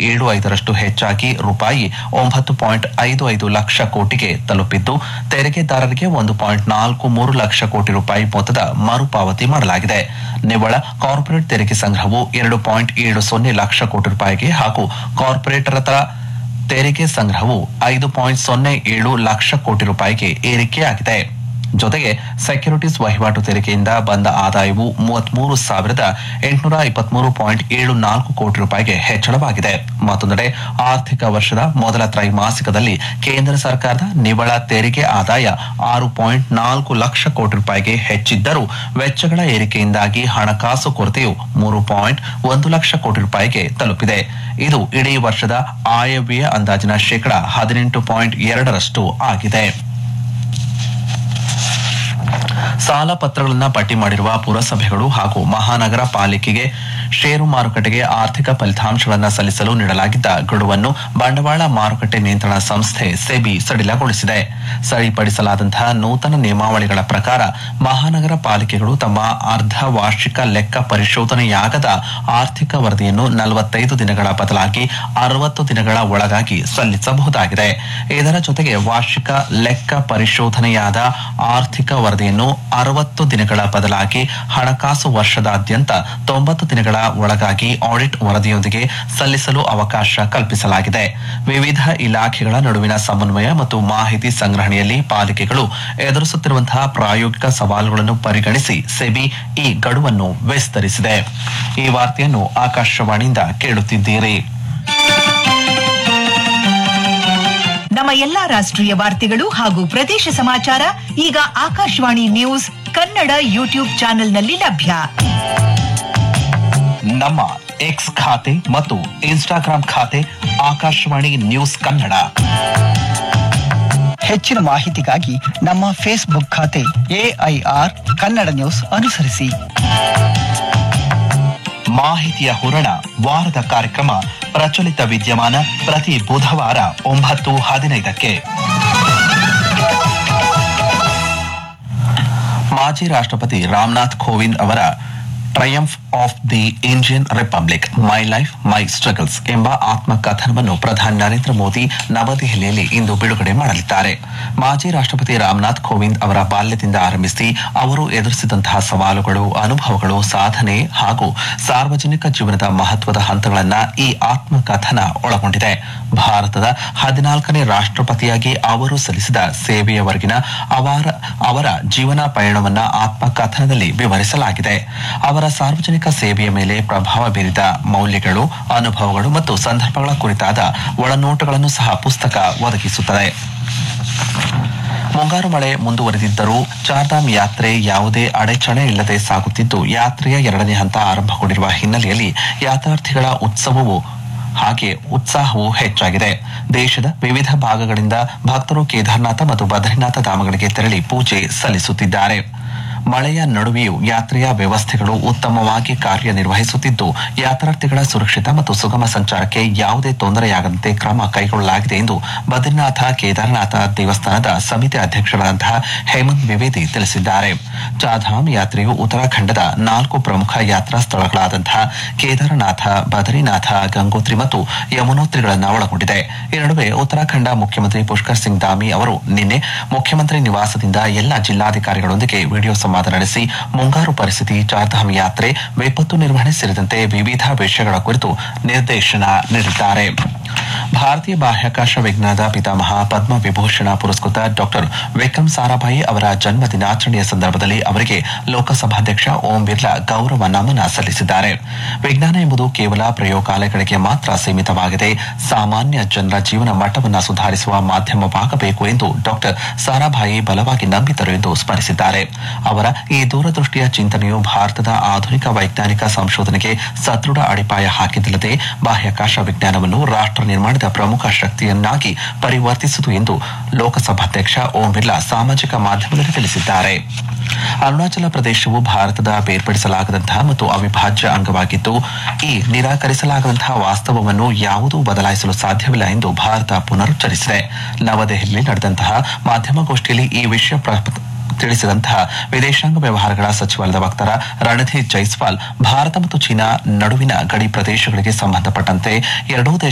ಏಳು ಐದರಷ್ಟು ಹೆಚ್ಚಾಗಿ ರೂಪಾಯಿ ಒಂಬತ್ತು ಪಾಯಿಂಟ್ ಐದು ಐದು ಲಕ್ಷ ಕೋಟಿಗೆ ತಲುಪಿದ್ದು ತೆರಿಗೆದಾರರಿಗೆ ಒಂದು ಪಾಯಿಂಟ್ ನಾಲ್ಕು ಮೂರು ಲಕ್ಷ ಕೋಟಿ ರೂಪಾಯಿ ಮೊತ್ತದ ಮರುಪಾವತಿ ಮಾಡಲಾಗಿದೆ ನಿವ್ವಳ ಕಾರ್ಪೊರೇಟ್ ತೆರಿಗೆ ಸಂಗ್ರಹವು ಎರಡು ಪಾಯಿಂಟ್ ಏಳು ಸೊನ್ನೆ ಲಕ್ಷ ಕೋಟಿ ರೂಪಾಯಿಗೆ ಹಾಗೂ ಕಾರ್ಪೊರೇಟರ ತೆರಿಗೆ ಸಂಗ್ರಹವು ಐದು ಪಾಯಿಂಟ್ ಸೊನ್ನೆ ಏಳು ಲಕ್ಷ ಕೋಟಿ ರೂಪಾಯಿಗೆ ಏರಿಕೆಯಾಗಿದೆ ಜೊತೆಗೆ ಸೆಕ್ಯೂರಿಟೀಸ್ ವಹಿವಾಟು ತೆರಿಗೆಯಿಂದ ಬಂದ ಆದಾಯವು ಮೂವತ್ಮೂರು ಸಾವಿರದ ಎಂಟುನೂರ ಇಪ್ಪತ್ಮೂರು ಪಾಯಿಂಟ್ ಏಳು ನಾಲ್ಕು ಕೋಟಿ ರೂಪಾಯಿಗೆ ಹೆಚ್ಚಳವಾಗಿದೆ ಮತ್ತೊಂದೆಡೆ ಆರ್ಥಿಕ ವರ್ಷದ ಮೊದಲ ತ್ರೈಮಾಸಿಕದಲ್ಲಿ ಕೇಂದ್ರ ಸರ್ಕಾರದ ನಿವ್ವಳ ತೆರಿಗೆ ಆದಾಯ ಆರು ಪಾಯಿಂಟ್ ನಾಲ್ಕು ಲಕ್ಷ ಕೋಟಿ ರೂಪಾಯಿಗೆ ಹೆಚ್ಚಿದ್ದರೂ ವೆಚ್ಚಗಳ ಏರಿಕೆಯಿಂದಾಗಿ ಹಣಕಾಸು ಕೊರತೆಯು ಮೂರು ಪಾಯಿಂಟ್ ಒಂದು ಲಕ್ಷ ಕೋಟಿ ರೂಪಾಯಿಗೆ ತಲುಪಿದೆ ಇದು ಇಡೀ ವರ್ಷದ ಆಯವ್ಯಯ ಅಂದಾಜಿನ ಶೇಕಡ ಹದಿನೆಂಟು ಪಾಯಿಂಟ್ ಎರಡರಷ್ಟು ಆಗಿದೆ ಸಾಲ ಪತ್ರಗಳನ್ನು ಪಟ್ಟಿ ಮಾಡಿರುವ ಪುರಸಭೆಗಳು ಹಾಗೂ ಮಹಾನಗರ ಪಾಲಿಕೆಗೆ ಷೇರು ಮಾರುಕಟ್ಟೆಗೆ ಆರ್ಥಿಕ ಫಲಿತಾಂಶಗಳನ್ನು ಸಲ್ಲಿಸಲು ನೀಡಲಾಗಿದ್ದ ಗಡುವನ್ನು ಬಂಡವಾಳ ಮಾರುಕಟ್ಟೆ ನಿಯಂತ್ರಣ ಸಂಸ್ಥೆ ಸೆಬಿ ಸಡಿಲಗೊಳಿಸಿದೆ ಸರಿಪಡಿಸಲಾದಂತಹ ನೂತನ ನಿಯಮಾವಳಿಗಳ ಪ್ರಕಾರ ಮಹಾನಗರ ಪಾಲಿಕೆಗಳು ತಮ್ಮ ಅರ್ಧ ವಾರ್ಷಿಕ ಲೆಕ್ಕ ಪರಿಶೋಧನೆಯಾಗದ ಆರ್ಥಿಕ ವರದಿಯನ್ನು ನಲವತ್ತೈದು ದಿನಗಳ ಬದಲಾಗಿ ಅರವತ್ತು ದಿನಗಳ ಒಳಗಾಗಿ ಸಲ್ಲಿಸಬಹುದಾಗಿದೆ ಇದರ ಜೊತೆಗೆ ವಾರ್ಷಿಕ ಲೆಕ್ಕ ಪರಿಶೋಧನೆಯಾದ ಆರ್ಥಿಕ ವರದಿಯನ್ನು ಅರವತ್ತು ದಿನಗಳ ಬದಲಾಗಿ ಹಣಕಾಸು ವರ್ಷದಾದ್ಯಂತ ತೊಂಬತ್ತು ದಿನಗಳ ಒಳಗಾಗಿ ಆಡಿಟ್ ವರದಿಯೊಂದಿಗೆ ಸಲ್ಲಿಸಲು ಅವಕಾಶ ಕಲ್ಪಿಸಲಾಗಿದೆ ವಿವಿಧ ಇಲಾಖೆಗಳ ನಡುವಿನ ಸಮನ್ವಯ ಮತ್ತು ಮಾಹಿತಿ ಸಂಗ್ರಹಣೆಯಲ್ಲಿ ಪಾಲಿಕೆಗಳು ಎದುರಿಸುತ್ತಿರುವಂತಹ ಪ್ರಾಯೋಗಿಕ ಸವಾಲುಗಳನ್ನು ಪರಿಗಣಿಸಿ ಸೆಬಿ ಈ ಗಡುವನ್ನು ವಿಸ್ತರಿಸಿದೆ ಈ ವಾರ್ತೆಯನ್ನು ಆಕಾಶವಾಣಿಯಿಂದ ಕೇಳುತ್ತಿದ್ದೀರಿ ನಮ್ಮ ಎಲ್ಲಾ ರಾಷ್ಟ್ರೀಯ ವಾರ್ತೆಗಳು ಹಾಗೂ ಪ್ರದೇಶ ಸಮಾಚಾರ ಈಗ ಆಕಾಶವಾಣಿ ನ್ಯೂಸ್ ಕನ್ನಡ ಯೂಟ್ಯೂಬ್ ಚಾನೆಲ್ನಲ್ಲಿ ಲಭ್ಯ ನಮ್ಮ ಎಕ್ಸ್ ಖಾತೆ ಮತ್ತು ಇನ್ಸ್ಟಾಗ್ರಾಂ ಖಾತೆ ಆಕಾಶವಾಣಿ ನ್ಯೂಸ್ ಕನ್ನಡ ಹೆಚ್ಚಿನ ಮಾಹಿತಿಗಾಗಿ ನಮ್ಮ ಫೇಸ್ಬುಕ್ ಖಾತೆ ಎಐಆರ್ ಕನ್ನಡ ನ್ಯೂಸ್ ಅನುಸರಿಸಿ ಮಾಹಿತಿಯ ಹೂರಣ ವಾರದ ಕಾರ್ಯಕ್ರಮ ಪ್ರಚಲಿತ ವಿದ್ಯಮಾನ ಪ್ರತಿ ಬುಧವಾರ ಒಂಬತ್ತು ಹದಿನೈದಕ್ಕೆ ಮಾಜಿ ರಾಷ್ಟ್ರಪತಿ ರಾಮನಾಥ್ ಕೋವಿಂದ್ ಅವರ triumph of the Indian republic my life my struggles ಎಂಬ ಆತ್ಮಕಥನವನ್ನು ಪ್ರಧಾನಿ ನರೇಂದ್ರ ಮೋದಿ ನವದೆಹಲಿಯಲ್ಲಿ ಇಂದು ಬಿಡುಗಡೆ ಮಾಡಲಿದ್ದಾರೆ ಮಾಜಿ ರಾಷ್ಟ್ರಪತಿ ರಾಮನಾಥ್ ಕೋವಿಂದ್ ಅವರ ಬಾಲ್ಯದಿಂದ ಆರಂಭಿಸಿ ಅವರು ಎದುರಿಸಿದಂತಹ ಸವಾಲುಗಳು ಅನುಭವಗಳು ಸಾಧನೆ ಹಾಗೂ ಸಾರ್ವಜನಿಕ ಜೀವನದ ಮಹತ್ವದ ಹಂತಗಳನ್ನ ಈ ಆತ್ಮಕಥನ ಒಳಗೊಂಡಿದೆ ಭಾರತದ ಹದಿನಾಲ್ಕನೇ ರಾಷ್ಟ್ರಪತಿಯಾಗಿ ಅವರು ಸಲ್ಲಿಸಿದ ಸೇವೆಯವರೆಗಿನ ಅವರ ಅವರ ಜೀವನ ಪಯಣವನ್ನ ಆತ್ಮಕಥನದಲ್ಲಿ ವಿವರಿಸಲಾಗಿದೆ ಅವರ ಸಾರ್ವಜನಿಕ ಸೇವೆಯ ಮೇಲೆ ಪ್ರಭಾವ ಬೀರಿದ ಮೌಲ್ಯಗಳು ಅನುಭವಗಳು ಮತ್ತು ಸಂದರ್ಭಗಳ ಕುರಿತಾದ ಒಳನೋಟಗಳನ್ನು ಸಹ ಪುಸ್ತಕ ಒದಗಿಸುತ್ತದೆ ಮುಂಗಾರು ಮಳೆ ಮುಂದುವರೆದಿದ್ದರೂ ಚಾರ್ಧಾಮ್ ಯಾತ್ರೆ ಯಾವುದೇ ಅಡೆಚಣೆ ಇಲ್ಲದೆ ಸಾಗುತ್ತಿದ್ದು ಯಾತ್ರೆಯ ಎರಡನೇ ಹಂತ ಆರಂಭಗೊಂಡಿರುವ ಹಿನ್ನೆಲೆಯಲ್ಲಿ ಯಾತ್ರಾರ್ಥಿಗಳ ಉತ್ಸವವು ಹಾಗೆ ಉತ್ಸಾಹವೂ ಹೆಚ್ಚಾಗಿದೆ ದೇಶದ ವಿವಿಧ ಭಾಗಗಳಿಂದ ಭಕ್ತರು ಕೇದಾರ್ನಾಥ ಮತ್ತು ಬದ್ರಿನಾಥ ಧಾಮಗಳಿಗೆ ತೆರಳಿ ಪೂಜೆ ಸಲ್ಲಿಸುತ್ತಿದ್ದಾರೆ ಮಳೆಯ ನಡುವೆಯೂ ಯಾತ್ರೆಯ ವ್ಯವಸ್ಥೆಗಳು ಉತ್ತಮವಾಗಿ ಕಾರ್ಯನಿರ್ವಹಿಸುತ್ತಿದ್ದು ಯಾತ್ರಾರ್ಥಿಗಳ ಸುರಕ್ಷಿತ ಮತ್ತು ಸುಗಮ ಸಂಚಾರಕ್ಕೆ ಯಾವುದೇ ತೊಂದರೆಯಾಗದಂತೆ ಕ್ರಮ ಕೈಗೊಳ್ಳಲಾಗಿದೆ ಎಂದು ಬದ್ರಿನಾಥ ಕೇದಾರನಾಥ ದೇವಸ್ಥಾನದ ಸಮಿತಿ ಅಧ್ಯಕ್ಷರಾದಂತಹ ಹೇಮಂತ್ ದ್ವಿವೇದಿ ತಿಳಿಸಿದ್ದಾರೆ ಚಾಧಾಮ್ ಯಾತ್ರೆಯು ಉತ್ತರಾಖಂಡದ ನಾಲ್ಕು ಪ್ರಮುಖ ಯಾತ್ರಾ ಸ್ಥಳಗಳಾದಂತಹ ಕೇದಾರನಾಥ ಬದರಿನಾಥ ಗಂಗೋತ್ರಿ ಮತ್ತು ಯಮುನೋತ್ರಿಗಳನ್ನು ಒಳಗೊಂಡಿದೆ ಈ ನಡುವೆ ಉತ್ತರಾಖಂಡ ಮುಖ್ಯಮಂತ್ರಿ ಪುಷ್ಕರ್ ಸಿಂಗ್ ಧಾಮಿ ಅವರು ನಿನ್ನೆ ಮುಖ್ಯಮಂತ್ರಿ ನಿವಾಸದಿಂದ ಎಲ್ಲ ಜಿಲ್ಲಾಧಿಕಾರಿಗಳೊಂದಿಗೆ ವಿಡಿಯೋ ಸಂವಾದ ನಡೆಸಿ ಮುಂಗಾರು ಪರಿಸ್ಥಿತಿ ಚಾರ್ಧಾಮ್ ಯಾತ್ರೆ ವಿಪತ್ತು ನಿರ್ವಹಣೆ ಸೇರಿದಂತೆ ವಿವಿಧ ವಿಷಯಗಳ ಕುರಿತು ನಿರ್ದೇಶನ ನೀಡಿದ್ದಾರೆ ಭಾರತೀಯ ಬಾಹ್ಯಾಕಾಶ ವಿಜ್ಞಾನದ ಪಿತಾಮಹ ಪದ್ಮ ವಿಭೂಷಣ ಪುರಸ್ಕೃತ ಡಾಕ್ಟರ್ ವಿಕ್ರಮ್ ಸಾರಾಭಾಯಿ ಅವರ ಜನ್ಮ ದಿನಾಚರಣೆಯ ಸಂದರ್ಭದಲ್ಲಿ ಅವರಿಗೆ ಲೋಕಸಭಾಧ್ಯಕ್ಷ ಓಂ ಬಿರ್ಲಾ ಗೌರವ ನಮನ ಸಲ್ಲಿಸಿದ್ದಾರೆ ವಿಜ್ಞಾನ ಎಂಬುದು ಕೇವಲ ಪ್ರಯೋಗಾಲಯಗಳಿಗೆ ಮಾತ್ರ ಸೀಮಿತವಾಗಿದೆ ಸಾಮಾನ್ಯ ಜನರ ಜೀವನ ಮಟ್ಟವನ್ನು ಸುಧಾರಿಸುವ ಮಾಧ್ಯಮವಾಗಬೇಕು ಎಂದು ಡಾಕ್ಟರ್ ಸಾರಾಭಾಯಿ ಬಲವಾಗಿ ನಂಬಿದರು ಎಂದು ಸ್ಮರಿಸಿದ್ದಾರೆ ಅವರ ಈ ದೂರದೃಷ್ಟಿಯ ಚಿಂತನೆಯು ಭಾರತದ ಆಧುನಿಕ ವೈಜ್ಞಾನಿಕ ಸಂಶೋಧನೆಗೆ ಸದೃಢ ಅಡಿಪಾಯ ಹಾಕಿದ್ದಲ್ಲದೆ ಬಾಹ್ಯಾಕಾಶ ವಿಜ್ಞಾನವನ್ನು ರಾಷ್ಟ್ರ ನಿರ್ಮಾಣದ ಪ್ರಮುಖ ಶಕ್ತಿಯನ್ನಾಗಿ ಪರಿವರ್ತಿಸಿತು ಎಂದು ಲೋಕಸಭಾಧ್ಯಕ್ಷ ಓಂ ಬಿರ್ಲಾ ಸಾಮಾಜಿಕ ಮಾಧ್ಯಮದಲ್ಲಿ ತಿಳಿಸಿದ್ದಾರೆ ಅರುಣಾಚಲ ಪ್ರದೇಶವು ಭಾರತದ ಬೇರ್ಪಡಿಸಲಾಗದಂತಹ ಮತ್ತು ಅವಿಭಾಜ್ಯ ಅಂಗವಾಗಿದ್ದು ಈ ನಿರಾಕರಿಸಲಾಗದಂತಹ ವಾಸ್ತವವನ್ನು ಯಾವುದೂ ಬದಲಾಯಿಸಲು ಸಾಧ್ಯವಿಲ್ಲ ಎಂದು ಭಾರತ ಪುನರುಚ್ಚರಿಸಿದೆ ನವದೆಹಲಿಯಲ್ಲಿ ನಡೆದಂತಹ ಮಾಧ್ಯಮಗೋಷ್ಠಿಯಲ್ಲಿ ಈ ವಿಷಯ ಪ್ರ- ತಿಳಿಸಿದಂತಹ ವಿದೇಶಾಂಗ ವ್ಯವಹಾರಗಳ ಸಚಿವಾಲಯದ ವಕ್ತಾರ ರಣಧೀರ್ ಜೈಸ್ವಾಲ್ ಭಾರತ ಮತ್ತು ಚೀನಾ ನಡುವಿನ ಗಡಿ ಪ್ರದೇಶಗಳಿಗೆ ಸಂಬಂಧಪಟ್ಟಂತೆ ಎರಡೂ ದೇಶ